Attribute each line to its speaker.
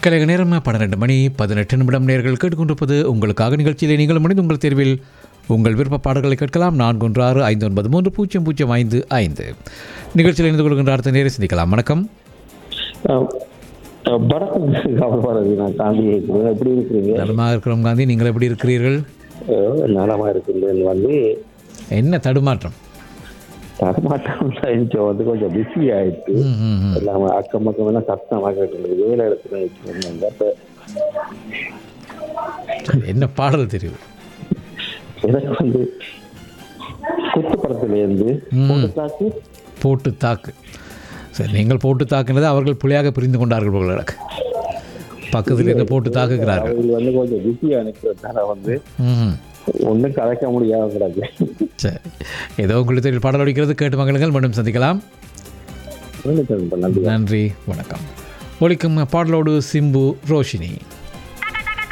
Speaker 1: கலைக நேரம் பன்னிரெண்டு மணி பதினெட்டு நிமிடம் நேர்கள் கேட்டுக்கொண்டிருப்பது உங்களுக்காக நிகழ்ச்சியிலே நீங்கள் முடிந்து உங்கள் தேர்வில் உங்கள் விருப்ப பாடல்களை கேட்கலாம் நான்கு ஒன்று ஆறு ஐந்து ஒன்பது மூன்று பூஜ்ஜியம் பூஜ்ஜியம் ஐந்து ஐந்து நிகழ்ச்சியில் இணைந்து கொள்கின்ற அடுத்த நேரை சிந்திக்கலாம் வணக்கம்
Speaker 2: வணக்கம் கவலைப்படுறது நான் காந்தி இருக்கிறேன் எப்படி இருக்கிறீங்க
Speaker 1: நலமாக இருக்கிறோம் காந்தி நீங்கள் எப்படி இருக்கிறீர்கள்
Speaker 2: அஹ் நலமா இருக்கிறேன் வந்து
Speaker 1: என்ன தடுமாற்றம்
Speaker 2: தரமாட்டம் இருந்துச்சு வந்து கொஞ்சம் பிஸி ஆயிடுச்சு
Speaker 1: ம், ம், ம்.
Speaker 2: எல்லாம் அக்கம் பக்கம் எல்லாம் சத்தமாக கேட்டு வேலை இடத்துல வச்சுருந்தாங்க அப்போ
Speaker 1: சரி, என்ன பாடல் தெரியும்
Speaker 2: எனக்கு வந்து குத்து படத்துலேருந்து
Speaker 1: ம்.
Speaker 2: தாக்கு
Speaker 1: போட்டு தாக்கு சரி நீங்கள் போட்டு தாக்குனது அவர்கள் புலியாக புரிந்து கொண்டார்கள் போல எனக்கு பக்கத்தில் இருந்து போட்டு தாக்குகிறார்கள்
Speaker 2: அவர்கள் வந்து கொஞ்சம் பிஸியாக இருக்கிறதால வந்து
Speaker 1: ம்
Speaker 2: ஒன்றும் கலைக்க முடியாம கிடக்கு
Speaker 1: சரி ஏதோ உங்களுக்கு தெரியும் பாடல் அடிக்கிறது கேட்டு மகளுங்கள் மீண்டும் சந்திக்கலாம்
Speaker 2: நன்றி
Speaker 1: நன்றி வணக்கம் ஒழிக்கும் பாடலோடு சிம்பு ரோஷினி